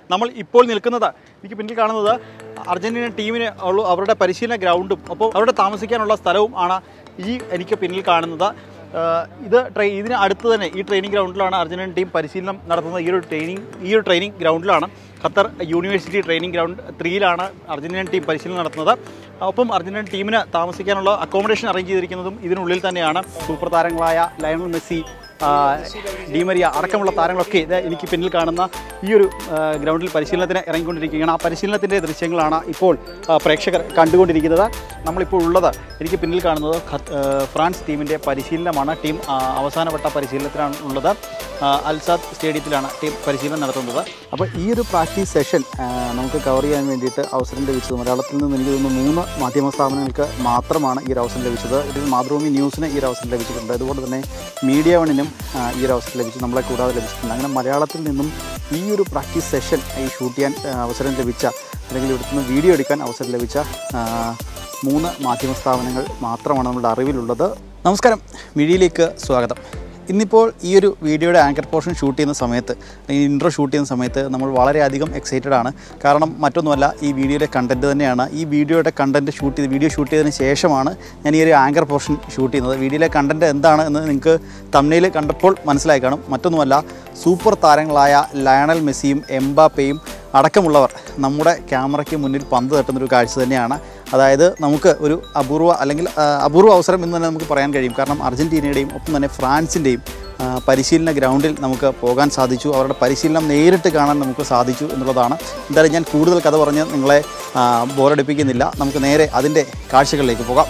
നമ്മൾ ഇപ്പോൾ നിൽക്കുന്നത് എനിക്ക് പിന്നിൽ കാണുന്നത് അർജന്റീന ടീമിന് ഉള്ള അവരുടെ പരിശീലന ഗ്രൗണ്ടും ഒപ്പം അവരുടെ താമസിക്കാനുള്ള സ്ഥലവും ആണ് ഈ എനിക്ക് പിന്നിൽ കാണുന്നത് ആഹ് ഇത് ട്രൈ ഇതിന് അടുത്ത് തന്നെ ഈ ട്രെയിനിങ് ഗ്രൗണ്ടിലാണ് അർജന്റീന ടീം പരിശീലനം നടത്തുന്നത് ഈ ഒരു ട്രെയിനിങ് ഈ ഒരു ട്രെയിനിങ് ഗ്രൗണ്ടിലാണ് ഖത്തർ യൂണിവേഴ്സിറ്റി ട്രെയിനിങ് ഗ്രൗണ്ട് ത്രീയിലാണ് അർജന്റീന ടീം പരിശീലനം നടത്തുന്നത് ഒപ്പം അർജന്റീന ടീമിന് താമസിക്കാനുള്ള അക്കോമഡേഷൻ അറേഞ്ച് ചെയ്തിരിക്കുന്നതും ഇതിനുള്ളിൽ തന്നെയാണ് സൂപ്പർ താരങ്ങളായ ലയണൽ മെസ്സി ആ, ഡിമരിയ അടക്കമുള്ള താരങ്ങളൊക്കെ ഇത് എനിക്ക് പിന്നിൽ കാണുന്ന ഈ ഒരു ആ, ഗ്രൗണ്ടിൽ പരിശീലനത്തിന് ഇറങ്ങിക്കൊണ്ടിരിക്കുകയാണ് ആ പരിശീലനത്തിൻ്റെ ദൃശ്യങ്ങളാണ് ഇപ്പോൾ ആ, പ്രേക്ഷകർ കണ്ടുകൊണ്ടിരിക്കുന്നത് നമ്മളിപ്പോൾ ഉള്ളത് എനിക്ക് പിന്നിൽ കാണുന്നത് ഖത്ത്- ആ, ഫ്രാൻസ് ടീമിൻ്റെ പരിശീലനമാണ് ടീം ആ, അവസാനവട്ട പരിശീലനത്തിലാണ് ഉള്ളത് ആ, അൽസാദ് സ്റ്റേഡിയത്തിലാണ് ടീം പരിശീലനം നടത്തുന്നത് അപ്പോൾ ഈ ഒരു പ്രാക്ടീസ് സെഷൻ നമുക്ക് കവർ ചെയ്യാൻ വേണ്ടിയിട്ട് അവസരം ലഭിച്ചത് മലയാളത്തിൽ നിന്ന് എനിക്ക് തോന്നുന്നു മൂന്ന് മാധ്യമ സ്ഥാപനങ്ങൾക്ക് മാത്രമാണ് ഈ ഒരു അവസരം ലഭിച്ചത് ഇതിൽ മാതൃഭൂമി ന്യൂസിന് ഈ ഒരു അവസരം ലഭിച്ചിട്ടുണ്ട് അതുപോലെ തന്നെ മീഡിയ വണിനും ആ, ഈ ഒരു അവസരം ലഭിച്ചു നമ്മളെ കൂടാതെ ലഭിച്ചിട്ടുണ്ട് അങ്ങനെ മലയാളത്തിൽ നിന്നും ഈ ഒരു പ്രാക്ടീസ് സെഷൻ ഈ ഷൂട്ട് ചെയ്യാൻ ആ, അവസരം ലഭിച്ച അല്ലെങ്കിൽ ഇവിടുത്തെ നിന്ന് വീഡിയോ എടുക്കാൻ അവസരം ലഭിച്ച ആ, മൂന്ന് മാധ്യമ സ്ഥാപനങ്ങൾ മാത്രമാണ് നമ്മുടെ അറിവിലുള്ളത് നമസ്കാരം വീഡിയോയിലേക്ക് സ്വാഗതം ഇന്നിപ്പോൾ ഈ ഒരു വീഡിയോയുടെ ആങ്കർ പോർഷൻ ഷൂട്ട് ചെയ്യുന്ന സമയത്ത് അല്ലെങ്കിൽ ഇൻട്രോ ഷൂട്ട് ചെയ്യുന്ന സമയത്ത് നമ്മൾ വളരെയധികം എക്സൈറ്റഡ് ആണ് കാരണം മറ്റൊന്നുമല്ല ഈ വീഡിയോയുടെ കണ്ടൻറ്റ് തന്നെയാണ് ഈ വീഡിയോയുടെ കണ്ടൻറ്റ് ഷൂട്ട് ചെയ്ത് വീഡിയോ ഷൂട്ട് ചെയ്തതിന് ശേഷമാണ് ഞാൻ ഈ ഒരു ആങ്കർ പോർഷൻ ഷൂട്ട് ചെയ്യുന്നത് വീഡിയോയിലെ കണ്ടൻറ്റ് എന്താണ് എന്ന് നിങ്ങൾക്ക് തമ്മിൽ കണ്ടപ്പോൾ മനസ്സിലായി കാണും മറ്റൊന്നുമല്ല സൂപ്പർ താരങ്ങളായ ലയണൽ മെസ്സിയും എംബാപ്പയും അടക്കമുള്ളവർ നമ്മുടെ ക്യാമറയ്ക്ക് മുന്നിൽ പന്ത് തട്ടുന്നൊരു കാഴ്ച തന്നെയാണ് അതായത് നമുക്ക് ഒരു അപൂർവ അല്ലെങ്കിൽ ആ, അപൂർവ അവസരം എന്ന് തന്നെ നമുക്ക് പറയാൻ കഴിയും കാരണം അർജൻറ്റീനയുടെയും ഒപ്പം തന്നെ ഫ്രാൻസിൻ്റെയും ആ, പരിശീലന ഗ്രൗണ്ടിൽ നമുക്ക് പോകാൻ സാധിച്ചു അവരുടെ പരിശീലനം നേരിട്ട് കാണാൻ നമുക്ക് സാധിച്ചു എന്നുള്ളതാണ് എന്തായാലും ഞാൻ കൂടുതൽ കഥ പറഞ്ഞ് നിങ്ങളെ ആ, ബോറടിപ്പിക്കുന്നില്ല നമുക്ക് നേരെ അതിൻ്റെ കാഴ്ചകളിലേക്ക് പോകാം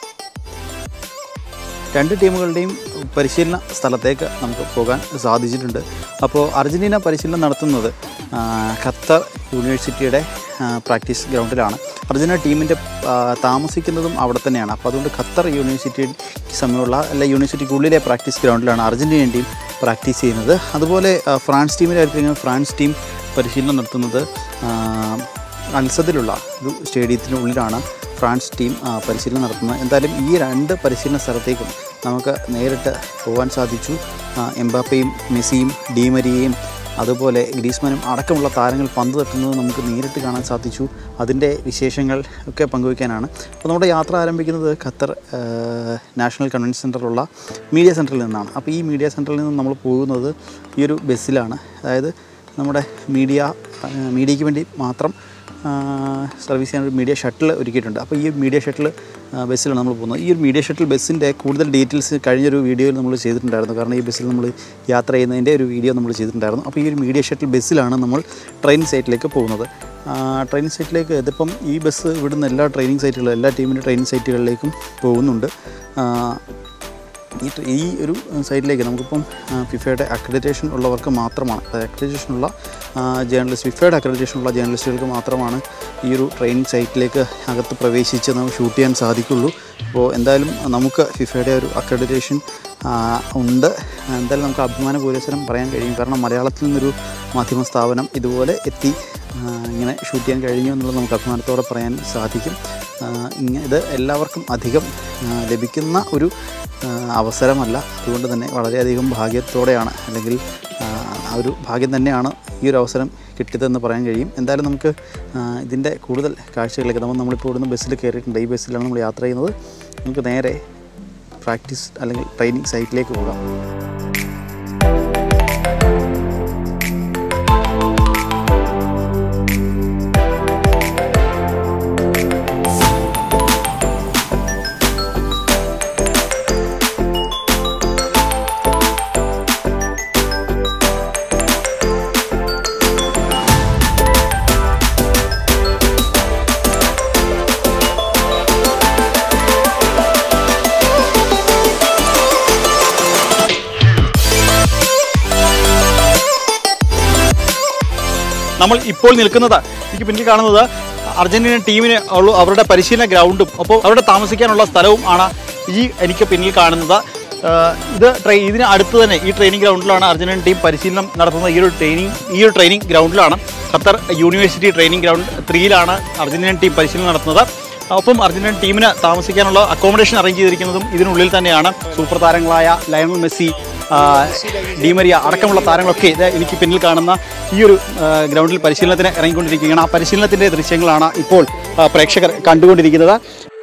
രണ്ട് ടീമുകളുടെയും പരിശീലന സ്ഥലത്തേക്ക് നമുക്ക് പോകാൻ സാധിച്ചിട്ടുണ്ട് അപ്പോൾ അർജൻറ്റീന പരിശീലനം നടത്തുന്നത് ആ, ഖത്തർ യൂണിവേഴ്സിറ്റിയുടെ ആ, പ്രാക്ടീസ് ഗ്രൗണ്ടിലാണ് അർജൻറ്റീന ടീമിൻ്റെ ആ, താമസിക്കുന്നതും അവിടെ തന്നെയാണ് അപ്പോൾ അതുകൊണ്ട് ഖത്തർ യൂണിവേഴ്സിറ്റിക്ക് സമയമുള്ള അല്ല യൂണിവേഴ്സിറ്റിക്കുള്ളിലെ പ്രാക്ടീസ് ഗ്രൗണ്ടിലാണ് അർജൻറ്റീനിയൻ ടീം പ്രാക്ടീസ് ചെയ്യുന്നത് അതുപോലെ ആ, ഫ്രാൻസ് ടീമിൻ്റെ കാര്യത്തിൽ ഫ്രാൻസ് ടീം പരിശീലനം നടത്തുന്നത് ആ, അൽസദിലുള്ള ഒരു സ്റ്റേഡിയത്തിനുള്ളിലാണ് ഫ്രാൻസ് ടീം ആ, പരിശീലനം നടത്തുന്നത് എന്തായാലും ഈ രണ്ട് പരിശീലന സ്ഥലത്തേക്കും നമുക്ക് നേരിട്ട് പോകാൻ സാധിച്ചു ആ, എംബാപ്പയും മെസ്സിയും ഡീമരിയയും അതുപോലെ ഗ്രീസ്മാനും അടക്കമുള്ള താരങ്ങൾ പന്ത് തട്ടുന്നത് നമുക്ക് നേരിട്ട് കാണാൻ സാധിച്ചു അതിൻ്റെ വിശേഷങ്ങൾ ഒക്കെ പങ്കുവയ്ക്കാനാണ് അപ്പോൾ നമ്മുടെ യാത്ര ആരംഭിക്കുന്നത് ഖത്തർ ആ, നാഷണൽ കൺവെൻഷൻ സെൻറ്ററിലുള്ള മീഡിയ സെൻറ്ററിൽ നിന്നാണ് അപ്പോൾ ഈ മീഡിയ സെൻറ്ററിൽ നിന്ന് നമ്മൾ പോകുന്നത് ഈ ഒരു ബസ്സിലാണ് അതായത് നമ്മുടെ മീഡിയ ആ, മീഡിയയ്ക്ക് വേണ്ടി മാത്രം ആ, സർവീസ് ചെയ്യാൻ ഒരു മീഡിയ ഷട്ടിൽ ഒരുക്കിയിട്ടുണ്ട് അപ്പോൾ ഈ മീഡിയ ഷട്ടിൽ ബസ്സിലാണ് നമ്മൾ പോകുന്നത് ഈ ഒരു മീഡിയ ഷട്ടിൽ ബസ്സിൻ്റെ കൂടുതൽ ഡീറ്റെയിൽസ് കഴിഞ്ഞൊരു വീഡിയോയിൽ നമ്മൾ ചെയ്തിട്ടുണ്ടായിരുന്നു കാരണം ഈ ബസ്സിൽ നമ്മൾ യാത്ര ചെയ്യുന്നതിൻ്റെ ഒരു വീഡിയോ നമ്മൾ ചെയ്തിട്ടുണ്ടായിരുന്നു അപ്പോൾ ഈ ഒരു മീഡിയ ഷട്ടിൽ ബസ്സിലാണ് നമ്മൾ ട്രെയിൻ സൈറ്റിലേക്ക് പോകുന്നത് ട്രെയിൻ സൈറ്റിലേക്ക് ഇതിപ്പം ഈ ബസ് ഇവിടുന്ന് എല്ലാ ട്രെയിനിങ് സൈറ്റുകളും എല്ലാ ടീമിൻ്റെ ട്രെയിനിങ് സൈറ്റുകളിലേക്കും പോകുന്നുണ്ട് ആ, ഈ ട്ര- ഈ ഒരു സൈറ്റിലേക്ക് നമുക്കിപ്പം ആ, ഫിഫയുടെ അക്രഡിറ്റേഷൻ ഉള്ളവർക്ക് മാത്രമാണ് അക്രഡിറ്റേഷൻ ഉള്ള ജേർണലിസ്റ്റ് ഫിഫയുടെ അക്രഡിറ്റേഷൻ ഉള്ള ജേർണലിസ്റ്റുകൾക്ക് മാത്രമാണ് ഈ ഒരു ട്രെയിനിങ് സൈറ്റിലേക്ക് അകത്ത് പ്രവേശിച്ച് നമുക്ക് ഷൂട്ട് ചെയ്യാൻ സാധിക്കുള്ളൂ അപ്പോൾ എന്തായാലും നമുക്ക് ഫിഫയുടെ ഒരു അക്രഡിറ്റേഷൻ ഉണ്ട് എന്തായാലും നമുക്ക് അഭിമാന പുരസ്സരം പറയാൻ കഴിയും കാരണം മലയാളത്തിൽ നിന്നൊരു മാധ്യമ സ്ഥാപനം ഇതുപോലെ എത്തി ആ, ഇങ്ങനെ ഷൂട്ട് ചെയ്യാൻ കഴിഞ്ഞു എന്നുള്ളത് നമുക്ക് അഭിമാനത്തോടെ പറയാൻ സാധിക്കും ആ, ഇങ്ങനെ ഇത് എല്ലാവർക്കും അധികം ആ, ലഭിക്കുന്ന ഒരു ആ, അവസരമല്ല അതുകൊണ്ട് തന്നെ വളരെയധികം ഭാഗ്യത്തോടെയാണ് അല്ലെങ്കിൽ ആ, ആ ഒരു ഭാഗ്യം തന്നെയാണ് ഈ ഒരു അവസരം കിട്ടിയതെന്ന് പറയാൻ കഴിയും എന്തായാലും നമുക്ക് ആ, ഇതിൻ്റെ കൂടുതൽ കാഴ്ചകളിലേക്ക് നമ്മൾ നമ്മളിപ്പോൾ ഇവിടുന്ന് ബസ്സിൽ കയറിയിട്ടുണ്ട് ഈ ബസ്സിലാണ് നമ്മൾ യാത്ര ചെയ്യുന്നത് നമുക്ക് നേരെ പ്രാക്ടീസ് അല്ലെങ്കിൽ ട്രെയിനിങ് സൈറ്റിലേക്ക് പോകാം നമ്മൾ ഇപ്പോൾ നിൽക്കുന്നത് എനിക്ക് പിന്നിൽ കാണുന്നത് അർജന്റീന ടീമിന് ഉള്ള അവരുടെ പരിശീലന ഗ്രൗണ്ടും ഒപ്പം അവരുടെ താമസിക്കാനുള്ള സ്ഥലവും ആണ് ഈ എനിക്ക് പിന്നിൽ കാണുന്നത് ആ, ഇത് ട്രെയിൻ ഇതിന് അടുത്ത് തന്നെ ഈ ട്രെയിനിങ് ഗ്രൗണ്ടിലാണ് അർജന്റീന ടീം പരിശീലനം നടത്തുന്നത് ഈ ഒരു ട്രെയിനിങ് ഈ ഒരു ട്രെയിനിങ് ഗ്രൗണ്ടിലാണ് ഖത്തർ യൂണിവേഴ്സിറ്റി ട്രെയിനിങ് ഗ്രൗണ്ട് ത്രീയിലാണ് അർജന്റീന ടീം പരിശീലനം നടത്തുന്നത് ഒപ്പം അർജന്റീന ടീമിന് താമസിക്കാനുള്ള അക്കോമഡേഷൻ അറേഞ്ച് ചെയ്തിരിക്കുന്നതും ഇതിനുള്ളിൽ തന്നെയാണ് സൂപ്പർ താരങ്ങളായ ലയണൽ മെസ്സി ആ, ഡിമരിയ അടക്കമുള്ള താരങ്ങളൊക്കെ ഇത് എനിക്ക് പിന്നിൽ കാണുന്ന ഈ ഒരു ആ, ഗ്രൗണ്ടിൽ പരിശീലനത്തിന് ഇറങ്ങിക്കൊണ്ടിരിക്കുകയാണ് ആ പരിശീലനത്തിൻ്റെ ദൃശ്യങ്ങളാണ് ഇപ്പോൾ ആ, പ്രേക്ഷകർ കണ്ടുകൊണ്ടിരിക്കുന്നത്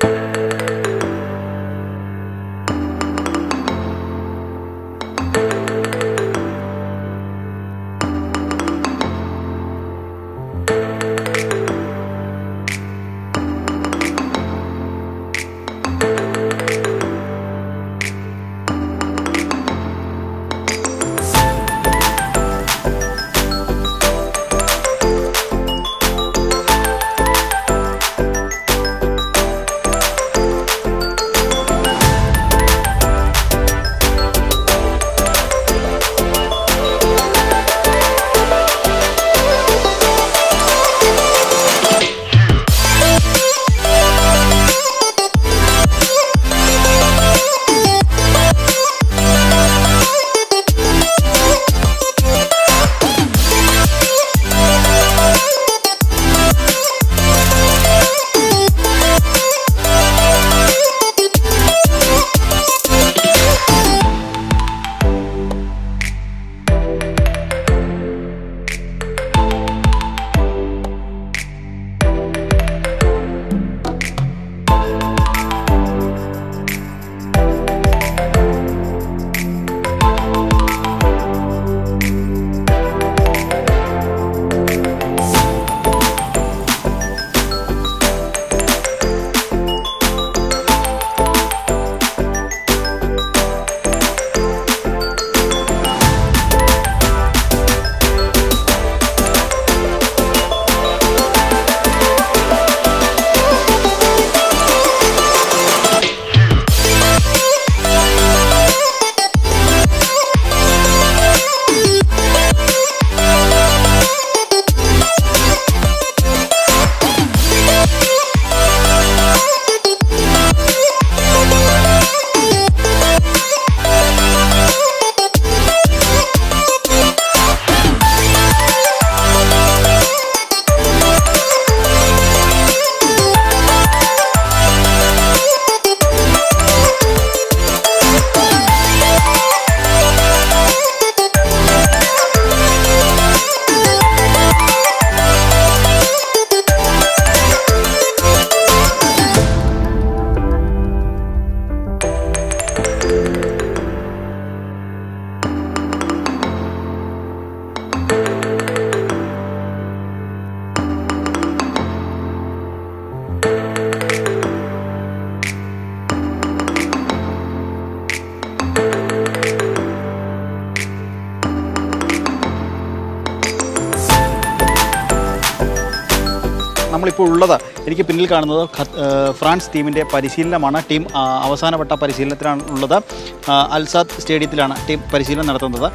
നമ്മളിപ്പോൾ ഉള്ളത് എനിക്ക് പിന്നിൽ കാണുന്നത് ഖത്ത്- ഏഹ് ഫ്രാൻസ് ടീമിൻ്റെ പരിശീലനമാണ് ടീം ആ, അവസാനവട്ട പരിശീലനത്തിലാണ് ഉള്ളത് ആ, അൽസാദ് സ്റ്റേഡിയത്തിലാണ് ടീം പരിശീലനം നടത്തുന്നത്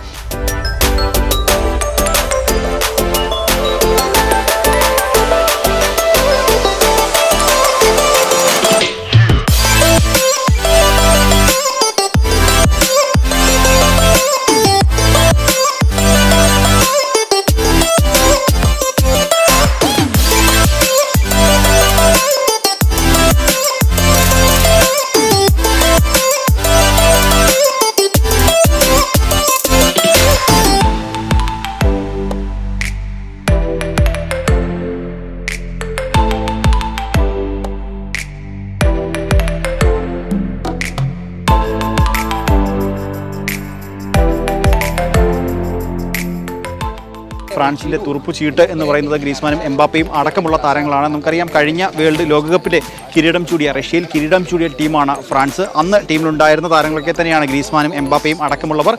ഫ്രാൻസിൻ്റെ തുറുപ്പ് ചീട്ട് എന്ന് പറയുന്നത് ഗ്രീസ്മാനും എംബാപ്പയും അടക്കമുള്ള താരങ്ങളാണ് നമുക്കറിയാം കഴിഞ്ഞ വേൾഡ് ലോകകപ്പിലെ കിരീടം ചൂടിയ റഷ്യയിൽ കിരീടം ചൂടിയ ടീമാണ് ഫ്രാൻസ് അന്ന് ടീമിലുണ്ടായിരുന്ന താരങ്ങളൊക്കെ തന്നെയാണ് ഗ്രീസ്മാനും എംബാപ്പയും അടക്കമുള്ളവർ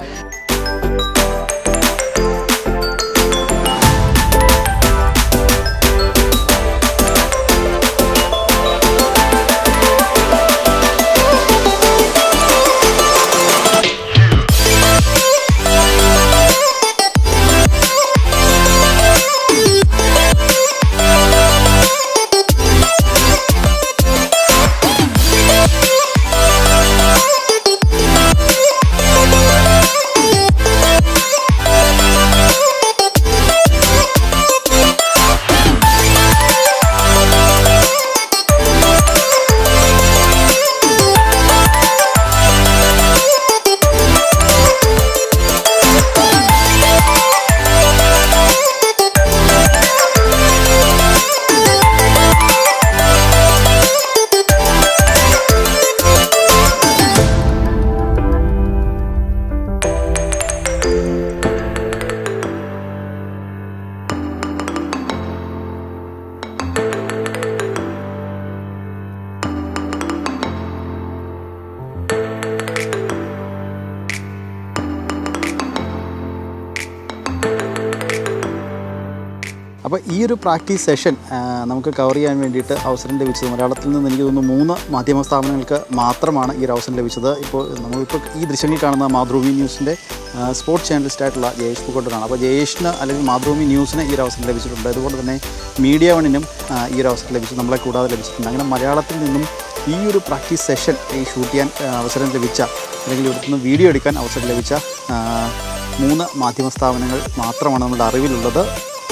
അപ്പോൾ ഈ ഒരു പ്രാക്ടീസ് സെഷൻ നമുക്ക് കവർ ചെയ്യാൻ വേണ്ടിയിട്ട് അവസരം ലഭിച്ചത് മലയാളത്തിൽ നിന്ന് എനിക്ക് തോന്നുന്നു മൂന്ന് മാധ്യമ സ്ഥാപനങ്ങൾക്ക് മാത്രമാണ് ഈ ഒരു അവസരം ലഭിച്ചത് ഇപ്പോൾ നമ്മളിപ്പോൾ ഈ ദൃശ്യങ്ങൾ കാണുന്ന മാതൃഭൂമി ന്യൂസിൻ്റെ സ്പോർട്സ് ചാനലിസ്റ്റ് ആയിട്ടുള്ള ജയേഷ് പൂക്കോട്ടനാണ് അപ്പോൾ ജയേഷിന് അല്ലെങ്കിൽ മാതൃഭൂമി ന്യൂസിന് ഈ ഒരു അവസരം ലഭിച്ചിട്ടുണ്ട് അതുപോലെ തന്നെ മീഡിയ വണ്ണിനും ആ, ഈ ഒരു അവസരം ലഭിച്ചു നമ്മളെ കൂടാതെ ലഭിച്ചിട്ടുണ്ട് അങ്ങനെ മലയാളത്തിൽ നിന്നും ഈ ഒരു പ്രാക്ടീസ് സെഷൻ ഈ ഷൂട്ട് ചെയ്യാൻ ആ, അവസരം ലഭിച്ച അല്ലെങ്കിൽ ഇവിടുന്ന് വീഡിയോ എടുക്കാൻ അവസരം ലഭിച്ച ആ, മൂന്ന് മാധ്യമ സ്ഥാപനങ്ങൾ മാത്രമാണ് നമ്മുടെ അറിവിലുള്ളത്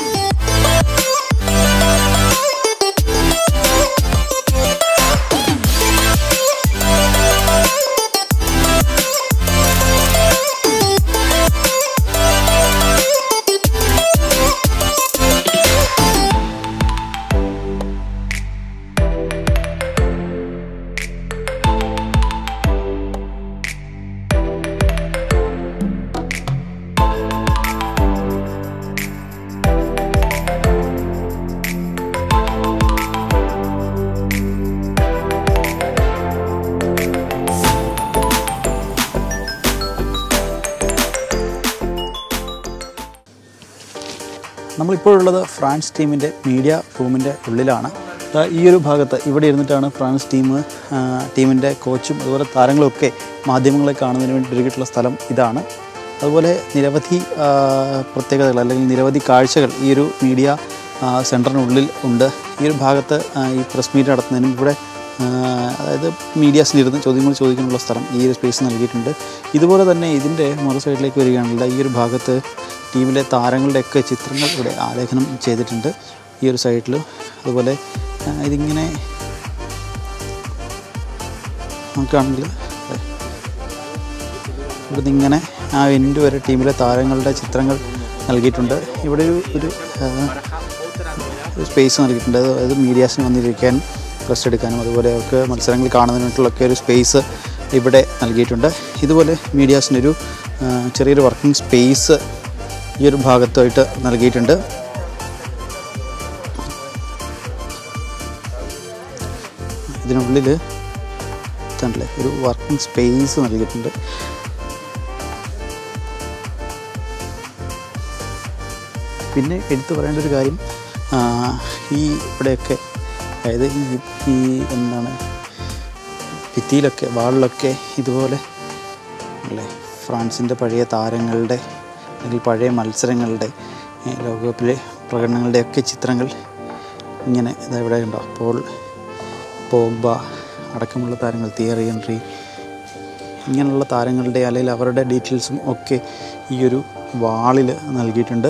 നമ്മളിപ്പോഴുള്ളത് ഫ്രാൻസ് ടീമിൻ്റെ മീഡിയ റൂമിൻ്റെ ഉള്ളിലാണ് ദാ ഈ ഒരു ഭാഗത്ത് ഇവിടെ ഇരുന്നിട്ടാണ് ഫ്രാൻസ് ടീം ആ, ടീമിൻ്റെ കോച്ചും അതുപോലെ താരങ്ങളും ഒക്കെ മാധ്യമങ്ങളെ കാണുന്നതിന് വേണ്ടി ഒരുക്കിയിട്ടുള്ള സ്ഥലം ഇതാണ് അതുപോലെ നിരവധി ആ, പ്രത്യേകതകൾ അല്ലെങ്കിൽ നിരവധി കാഴ്ചകൾ ഈ ഒരു മീഡിയ ആ, സെൻറ്ററിനുള്ളിൽ ഉണ്ട് ഈ ഒരു ഭാഗത്ത് ആ, ഈ പ്രസ് മീറ്റ് നടത്തുന്നതിനും ഇവിടെ ആ, അതായത് മീഡിയാസിലിരുന്ന് ചോദ്യങ്ങൾ ചോദിക്കാനുള്ള സ്ഥലം ഈ ഒരു സ്പേസ് നൽകിയിട്ടുണ്ട് ഇതുപോലെ തന്നെ ഇതിൻ്റെ മറു സൈഡിലേക്ക് വരികയാണെങ്കിൽ ഈ ഒരു ഭാഗത്ത് ടീമിലെ താരങ്ങളുടെയൊക്കെ ചിത്രങ്ങൾ ഇവിടെ ആലേഖനം ചെയ്തിട്ടുണ്ട് ഈ ഒരു സൈഡിൽ അതുപോലെ ആ, ഇതിങ്ങനെ നോക്കുകയാണെങ്കിൽ ദേ, ഇവിടുന്ന് ഇങ്ങനെ ആ എൻഡ് വരെ ടീമിലെ താരങ്ങളുടെ ചിത്രങ്ങൾ നൽകിയിട്ടുണ്ട് ഇവിടെ ഒരു ഒരു ആ, ഒരു സ്പേസ് നൽകിയിട്ടുണ്ട് അതായത് മീഡിയാസിന് വന്നിരിക്കാൻ റെസ്റ്റ് എടുക്കാനും അതുപോലെ അവർക്ക് മത്സരങ്ങൾ കാണുന്നതിനായിട്ടുള്ളൊക്കെ ഒരു സ്പേസ് ഇവിടെ നൽകിയിട്ടുണ്ട് ഇതുപോലെ മീഡിയാസിനൊരു ആ, ചെറിയൊരു വർക്കിംഗ് സ്പേസ് ഈ ഒരു ഭാഗത്തായിട്ട് നൽകിയിട്ടുണ്ട് ഇതിനുള്ളിൽ ഇതല്ലേ ഒരു വർക്കിംഗ് സ്പേസ് നൽകിയിട്ടുണ്ട് പിന്നെ എടുത്തു പറയേണ്ട ഒരു കാര്യം ആ, ഈ ഇവിടെയൊക്കെ അതായത് ഈ ഈ എന്താണ് ഭിത്തിയിലൊക്കെ വാളിലൊക്കെ ഇതുപോലെ അല്ലേ ഫ്രാൻസിൻ്റെ പഴയ താരങ്ങളുടെ അല്ലെങ്കിൽ പഴയ മത്സരങ്ങളുടെ ഏ, ലോകകപ്പിലെ പ്രകടനങ്ങളുടെയൊക്കെ ചിത്രങ്ങൾ ഇങ്ങനെ ഇതാ ഇവിടെ ഉണ്ടോ പോൾ പോഗ്ബ അടക്കമുള്ള താരങ്ങൾ തിയറി എൻട്രി ഇങ്ങനെയുള്ള താരങ്ങളുടെ അല്ലെങ്കിൽ അവരുടെ ഡീറ്റെയിൽസും ഒക്കെ ഈ ഒരു വാളിൽ നൽകിയിട്ടുണ്ട്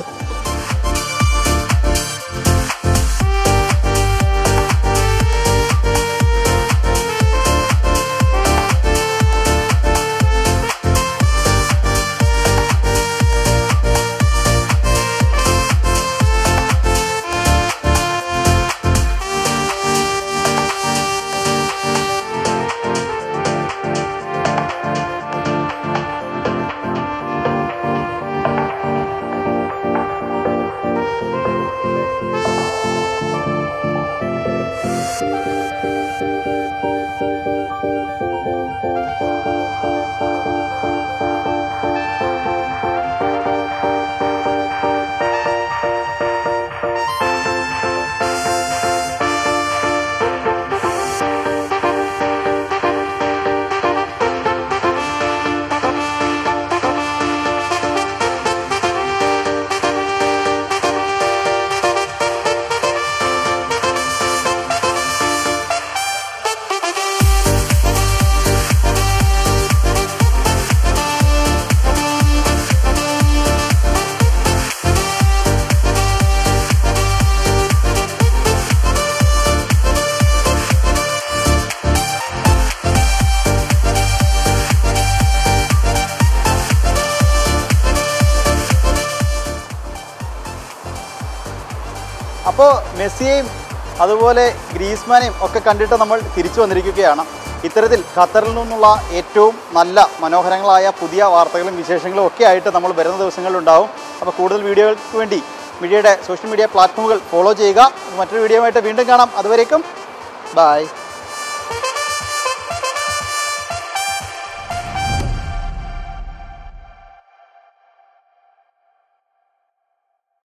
അപ്പോൾ മെസ്സിയെയും അതുപോലെ ഗ്രീസ്മാനെയും ഒക്കെ കണ്ടിട്ട് നമ്മൾ തിരിച്ചു വന്നിരിക്കുകയാണ് ഇത്തരത്തിൽ ഖത്തറിൽ നിന്നുള്ള ഏറ്റവും നല്ല മനോഹരങ്ങളായ പുതിയ വാർത്തകളും വിശേഷങ്ങളും ഒക്കെ ആയിട്ട് നമ്മൾ വരുന്ന ദിവസങ്ങളിലുണ്ടാവും അപ്പോൾ കൂടുതൽ വീഡിയോകൾക്ക് വേണ്ടി മീഡിയയുടെ സോഷ്യൽ മീഡിയ പ്ലാറ്റ്ഫോമുകൾ ഫോളോ ചെയ്യുക മറ്റൊരു വീഡിയോ ആയിട്ട് വീണ്ടും കാണാം അതുവരേക്കും ബായ്